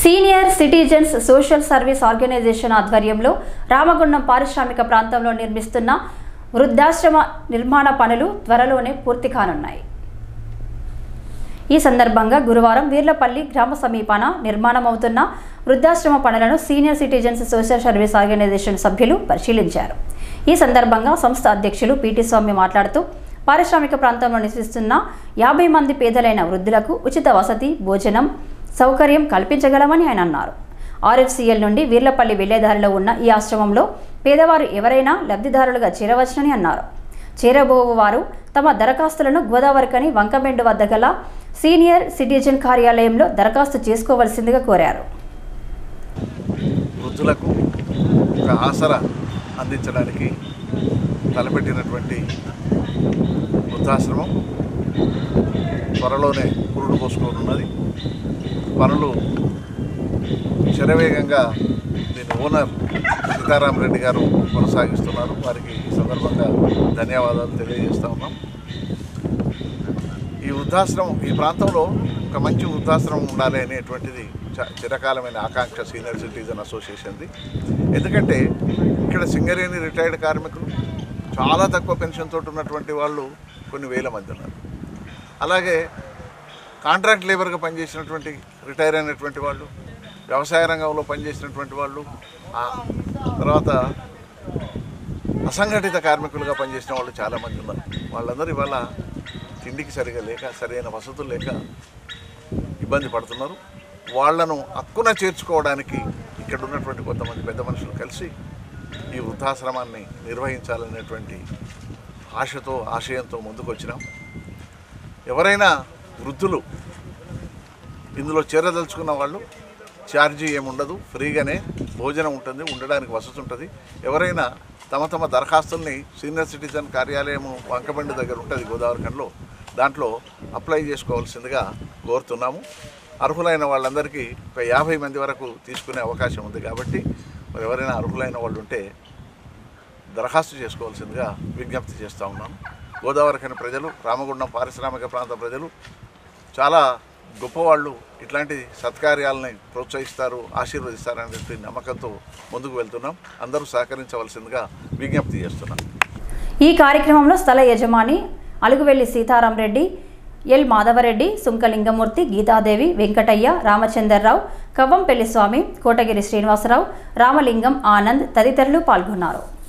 senior citizens social service organisation ఆధ్వర్యంలో రామగుండం పారిశ్రామిక ప్రాంతంలో నిర్మిస్తున్న వృద్ధాశ్రమ నిర్మాణ పనులు త్వరలోనే పూర్తి కానున్నాయి ఈ సందర్భంగా గురువారం వీర్లపల్లి గ్రామ సమీపాన నిర్మాణమవుతున్న వృద్ధాశ్రమ పనులను senior citizens social service organisation సభ్యులు పరిశీలించారు ఈ సందర్భంగా సంస్థ అధ్యక్షులు పీటీ స్వామి మాట్లాడుతూ పారిశ్రామిక ప్రాంతంలో నివసిస్తున్న యాభై మంది పేదలైన వృద్ధులకు ఉచిత వసతి భోజనం సౌకర్యం కల్పించగలమని ఆయన అన్నారు ఆర్ఎఫ్సిఎల్ నుండి వీర్లపల్లి వెళ్లేదారిలో ఉన్న ఈ ఆశ్రమంలో పేదవారు ఎవరైనా లబ్ధిదారులుగా చేరవచ్చునని అన్నారు చేరబోవు వారు తమ దరఖాస్తులను గోదావరికని వంకబెండు వద్ద గల సీనియర్ సిటిజన్ కార్యాలయంలో దరఖాస్తు చేసుకోవలసిందిగా కోరారు వృద్ధులకు ఒక ఆసరా అందించడానికి తలపెట్టినటువంటి వృద్ధాశ్రమం త్వరలోనే పురుడు పోసుకోనున్నది పనులు శరవేగంగా దీని ఓనర్ సీతారాం రెడ్డి గారు కొనసాగిస్తున్నారు వారికి ఈ సందర్భంగా ధన్యవాదాలు తెలియజేస్తా ఉన్నాం ఈ వృద్ధాశ్రమం ఈ ప్రాంతంలో ఒక మంచి వృద్ధాశ్రమం ఉండాలి అనేటువంటిది చ- చిరకాలమైన ఆకాంక్ష సీనియర్ సిటిజన్ అసోసియేషన్ది ఎందుకంటే ఇక్కడ సింగరేణి రిటైర్డ్ కార్మికులు చాలా తక్కువ పెన్షన్ తోటి ఉన్నటువంటి వాళ్ళు కొన్ని వేల మంది ఉన్నారు అలాగే కాంట్రాక్ట్ లేబర్గా పనిచేసినటువంటి రిటైర్ అయినటువంటి వాళ్ళు వ్యవసాయ రంగంలో పనిచేసినటువంటి వాళ్ళు ఆ తర్వాత అసంఘటిత కార్మికులుగా పనిచేసిన వాళ్ళు చాలామంది ఉన్నారు వాళ్ళందరూ ఇవాళ తిండికి సరిగా లేక సరైన వసతులు లేక ఇబ్బంది పడుతున్నారు వాళ్ళను హక్కున చేర్చుకోవడానికి ఇక్కడ ఉన్నటువంటి కొంతమంది పెద్ద మనుషులు కలిసి ఈ వృద్ధాశ్రమాన్ని నిర్వహించాలనేటువంటి ఆశతో ఆశయంతో ముందుకొచ్చినాం ఎవరైనా వృద్ధులు ఇందులో చేరదలుచుకున్న వాళ్ళు ఛార్జీ ఏముండదు ఫ్రీగానే భోజనం ఉంటుంది ఉండడానికి వసతి ఉంటుంది ఎవరైనా తమ తమ దరఖాస్తుల్ని సీనియర్ సిటిజన్ కార్యాలయం వంకబండి దగ్గర ఉంటుంది గోదావరిఖండ్లో దాంట్లో అప్లై చేసుకోవాల్సిందిగా కోరుతున్నాము అర్హులైన వాళ్ళందరికీ ఒక యాభై మంది వరకు తీసుకునే అవకాశం ఉంది కాబట్టి మరి ఎవరైనా అర్హులైన వాళ్ళు ఉంటే దరఖాస్తు చేసుకోవాల్సిందిగా విజ్ఞప్తి చేస్తూ ఉన్నాను గోదావరిఖని ప్రజలు రామగుండం పారిశ్రామిక ప్రాంత ప్రజలు చాలా గొప్పవాళ్ళు ఇట్లాంటి సత్కార్యాలని ప్రోత్సహిస్తారు ఆశీర్వదిస్తారనే నమ్మకంతో ముందుకు వెళ్తున్నాం అందరూ సహకరించవలసిందిగా విజ్ఞప్తి చేస్తున్నాం ఈ కార్యక్రమంలో స్థల యజమాని అలుగువెల్లి సీతారాం రెడ్డి ఎల్ మాధవరెడ్డి సుంకలింగమూర్తి గీతాదేవి వెంకటయ్య రామచందర్రావు కవ్వంపల్లి స్వామి కోటగిరి శ్రీనివాసరావు రామలింగం ఆనంద్ తదితరులు పాల్గొన్నారు